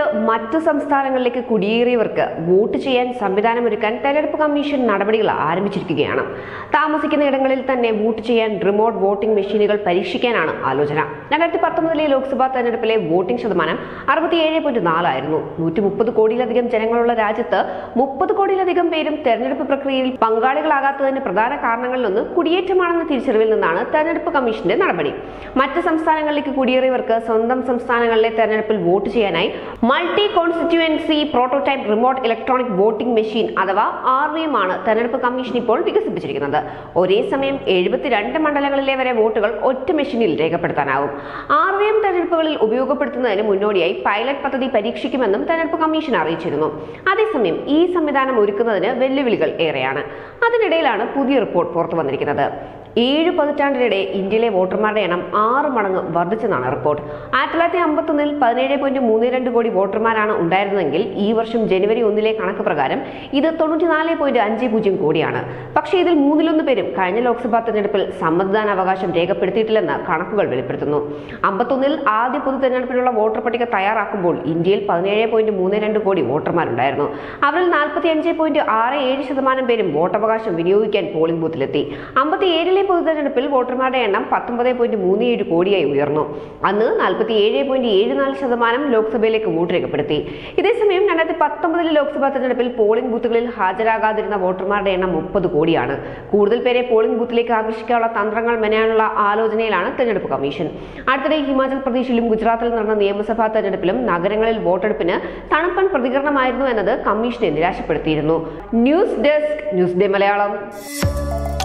മറ്റു സംസ്ഥാനങ്ങളിലേക്ക് കുടിയേറിയവർക്ക് വോട്ട് ചെയ്യാൻ സംവിധാനമൊരുക്കാൻ തെരഞ്ഞെടുപ്പ് കമ്മീഷൻ നടപടികൾ ആരംഭിച്ചിരിക്കുകയാണ് താമസിക്കുന്ന ഇടങ്ങളിൽ തന്നെ വോട്ട് ചെയ്യാൻ റിമോട്ട് വോട്ടിംഗ് മെഷീനുകൾ പരീക്ഷിക്കാനാണ് ആലോചന രണ്ടായിരത്തി പത്തൊമ്പതിലെ ലോക്സഭാ തെരഞ്ഞെടുപ്പിലെ വോട്ടിംഗ് ശതമാനം അറുപത്തിയേഴ് പോയിന്റ് നാലായിരുന്നു നൂറ്റി മുപ്പത് കോടിയിലധികം ജനങ്ങളുള്ള രാജ്യത്ത് മുപ്പത് കോടിയിലധികം പേരും തെരഞ്ഞെടുപ്പ് പ്രക്രിയയിൽ പങ്കാളികളാകാത്തതിന് പ്രധാന കാരണങ്ങളിലൊന്ന് കുടിയേറ്റമാണെന്ന തിരിച്ചറിവിൽ നിന്നാണ് തെരഞ്ഞെടുപ്പ് കമ്മീഷന്റെ നടപടി മറ്റ് സംസ്ഥാനങ്ങളിലേക്ക് കുടിയേറിയവർക്ക് സ്വന്തം സംസ്ഥാനങ്ങളിലെ തെരഞ്ഞെടുപ്പിൽ വോട്ട് ചെയ്യാനായി multi constituency prototype remote electronic voting machine അഥവാ ആർ വി എം ആണ് തെരഞ്ഞെടുപ്പ് കമ്മീഷൻ ഇപ്പോൾ വികസിപ്പിച്ചിരിക്കുന്നത് ഒരേ സമയം എഴുപത്തിരണ്ട് മണ്ഡലങ്ങളിലെ വരെ വോട്ടുകൾ ഒറ്റ മെഷീനിൽ രേഖപ്പെടുത്താനാവും ആർ വി എം തെരഞ്ഞെടുപ്പുകളിൽ ഉപയോഗപ്പെടുത്തുന്നതിന് മുന്നോടിയായി പൈലറ്റ് പദ്ധതി പരീക്ഷിക്കുമെന്നും തെരഞ്ഞെടുപ്പ് കമ്മീഷൻ അറിയിച്ചിരുന്നു അതേസമയം ഈ സംവിധാനം ഒരുക്കുന്നതിന് വെല്ലുവിളികൾ ഏറെയാണ് അതിനിടയിലാണ് പുതിയ റിപ്പോർട്ട് പുറത്തു വന്നിരിക്കുന്നത് ഏഴ് പതിറ്റാണ്ടിനിടെ ഇന്ത്യയിലെ വോട്ടർമാരുടെ എണ്ണം ആറ് മടങ്ങ് വർദ്ധിച്ചെന്നാണ് റിപ്പോർട്ട് ആയിരത്തി തൊള്ളായിരത്തി അമ്പത്തൊന്നിൽ പതിനേഴ് പോയിന്റ് മൂന്ന് രണ്ട് കോടി വോട്ടർമാരാണ് ഉണ്ടായിരുന്നതെങ്കിൽ ഈ വർഷം ജനുവരി ഒന്നിലെ കണക്ക് പ്രകാരം ഇത് തൊണ്ണൂറ്റിനാല് പോയിന്റ് അഞ്ച് പൂജ്യം കോടിയാണ് പക്ഷേ ഇതിൽ മൂന്നിലൊന്ന് പേരും കഴിഞ്ഞ ലോക്സഭാ തെരഞ്ഞെടുപ്പിൽ സമ്മതിദാനാവകാശം രേഖപ്പെടുത്തിയിട്ടില്ലെന്ന് കണക്കുകൾ വെളിപ്പെടുത്തുന്നു അമ്പത്തൊന്നിൽ ആദ്യ പൊതു തെരഞ്ഞെടുപ്പിനുള്ള വോട്ടർ പട്ടിക തയ്യാറാക്കുമ്പോൾ ഇന്ത്യയിൽ പതിനേഴ് പോയിന്റ് മൂന്ന് രണ്ട് കോടി വോട്ടർമാരുണ്ടായിരുന്നു അവരിൽ നാൽപ്പത്തി അഞ്ച് പോയിന്റ് ആറ് ഏഴ് ശതമാനം പേരും വോട്ടവകാശം വിനിയോഗിക്കാൻ പോളിംഗ് ബൂത്തിലെത്തി അമ്പത്തിയേഴിലെ പൊതു തെരഞ്ഞെടുപ്പിൽ വോട്ടർമാരുടെ എണ്ണം പത്തൊമ്പത് പോയിന്റ് മൂന്ന് ഏഴ് കോടിയായി ഉയർന്നു അന്ന് നാൽപ്പത്തി ഏഴ് പോയിന്റ് ഏഴ് നാല് ശതമാനം ലോക്സഭയിലേക്ക് വോട്ട് രേഖപ്പെടുത്തി ഇതേസമയം രണ്ടായിരത്തി പത്തൊമ്പതിലെ ലോക്സഭാ തെരഞ്ഞെടുപ്പിൽ പോളിംഗ് ബൂത്തുകളിൽ ഹാജരാകാതിരുന്ന വോട്ടർമാരുടെ എണ്ണം മുപ്പത് കോടിയാണ് കൂടുതൽ പേരെ പോളിംഗ് ബൂത്തിലേക്ക് ആകർഷിക്കാനുള്ള തന്ത്രങ്ങൾ മെനയാനുള്ള ആലോചനയിലാണ് തെരഞ്ഞെടുപ്പ് കമ്മീഷൻ അടുത്തിടെ ഹിമാചൽ പ്രദേശിലും ഗുജറാത്തിലും നടന്ന നിയമസഭാ തെരഞ്ഞെടുപ്പിലും നഗരങ്ങളിൽ വോട്ടെടുപ്പിന് തണുപ്പൻ പ്രതികരണമായിരുന്നു എന്നത് കമ്മീഷനെ നിരാശപ്പെടുത്തിയിരുന്നു news desk news day Malayalam